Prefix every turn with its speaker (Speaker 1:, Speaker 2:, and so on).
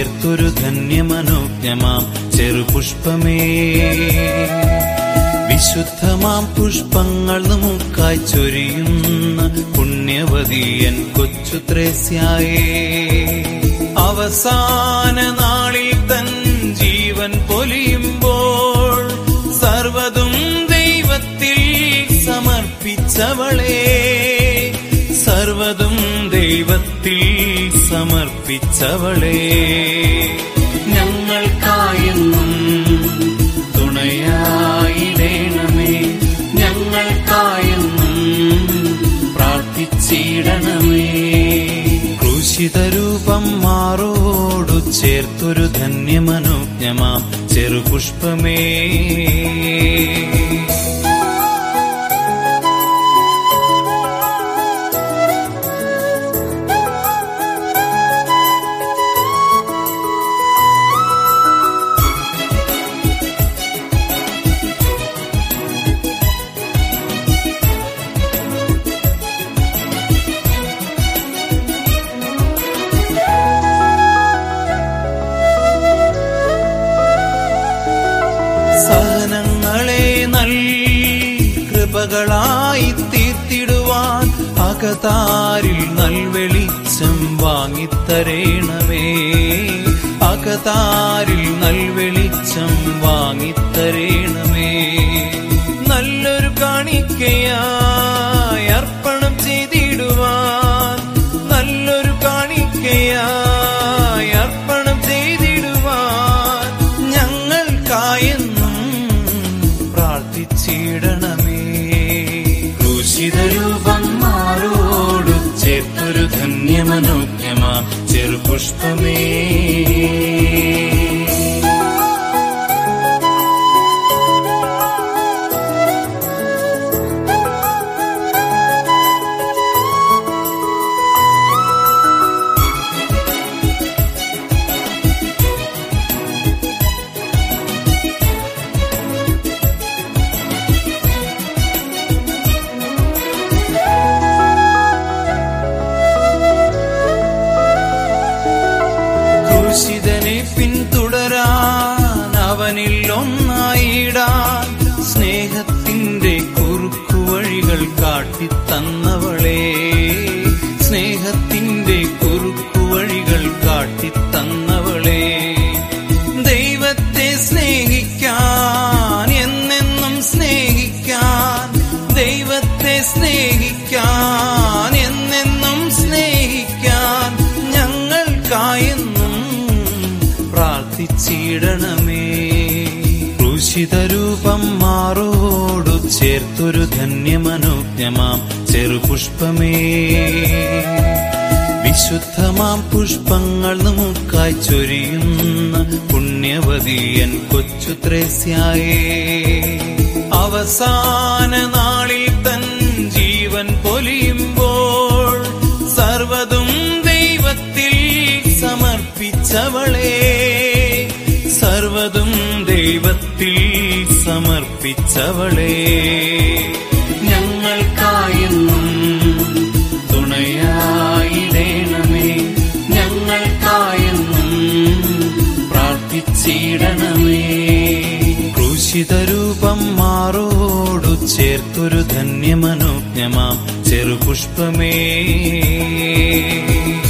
Speaker 1: ചേർത്തൊരു ധന്യമനോജ്ഞമാം ചെറുപുഷ്പമേ വിശുദ്ധമാം പുഷ്പങ്ങൾ നമുക്കായി ചൊരിയുന്ന പുണ്യവതിയൻ കൊച്ചു ത്രേസ്യായേ അവസാന നാളിൽ തൻ ജീവൻ പൊലിയുമ്പോൾ സർവതും ദൈവത്തിൽ സമർപ്പിച്ചവളെ സർവതും ദൈവത്തിൽ സമർപ്പിച്ചവളെ ഞങ്ങൾക്കായെന്നും തുണയായിടേണമേ ഞങ്ങൾക്കായെന്നും പ്രാർത്ഥിച്ചിടണമേ ക്രൂശിതരൂപം മാറോടു ചേർത്തൊരു ധന്യമനോജ്ഞമാം ചെറുപുഷ്പമേ സഹനങ്ങളെ നൽ കൃപകളായി തീർത്തിടുവാൻ അകതാരിൽ നൽ വെളിച്ചം വാങ്ങിത്തരേണമേ അകതാരിൽ നൽ വെളിച്ചം വാങ്ങിത്തരേണമേ നല്ലൊരു കാണിക്കയായി അർപ്പണം ചെയ്തിടുവാൻ നല്ലൊരു കാണിക്കയായി അർപ്പണം ചെയ്തിടുവാൻ ഞങ്ങൾക്കായെന്നും പ്രാർത്ഥിച്ചിടണമേ ക്രൂശിതരൂപം മാറോടു ചേർത്തൊരു ധന്യമനോജ്ഞമാ ചെറുപുഷ്പമേ ക്രൂശിതനെ പിന്തുടരാൻ അവനിൽ ഒന്നായിടാൻ സ്നേഹത്തിന്റെ കുറുക്കുവഴികൾ കാട്ടിത്തന്നവളേ സ്നേഹത്തിന്റെ കുറുക്കുവഴികൾ കാട്ടിത്തന്നവളേ ദൈവത്തെ സ്നേഹിക്കാൻ എന്നെന്നും സ്നേഹിക്കാൻ ദൈവത്തെ സ്നേഹിക്കാൻ എന്നെന്നും സ്നേഹിക്കാൻ ഞങ്ങൾക്കായെന്നും പ്രാർത്ഥിച്ചിടണമേ ക്രൂശിതരൂപം മാറോടു ചേർത്തൊരു ധന്യമനോജ്ഞമാം ചെറുപുഷ്പമേ വിശുദ്ധമാം പുഷ്പങ്ങൾ നമുക്കായി ചൊരിയുന്ന പുണ്യവതിയൻ കൊച്ചു ത്രേസ്യായേ അവസാന നാളിൽ തൻ ജീവൻ പൊലിയുമ്പോൾ സർവതും ദൈവത്തിൽ സമർപ്പിച്ചവളെ സർവതും ദൈവത്തിൽ സമർപ്പിച്ചവളെ ഞങ്ങൾക്കായെന്നും തുണയായിടേണമേ ഞങ്ങൾക്കായെന്നും പ്രാർത്ഥിച്ചിടണമേ ക്രൂശിതരൂപം മാറോടു ചേർത്തൊരു ധന്യമനോജ്ഞമാം ചെറുപുഷ്പമേ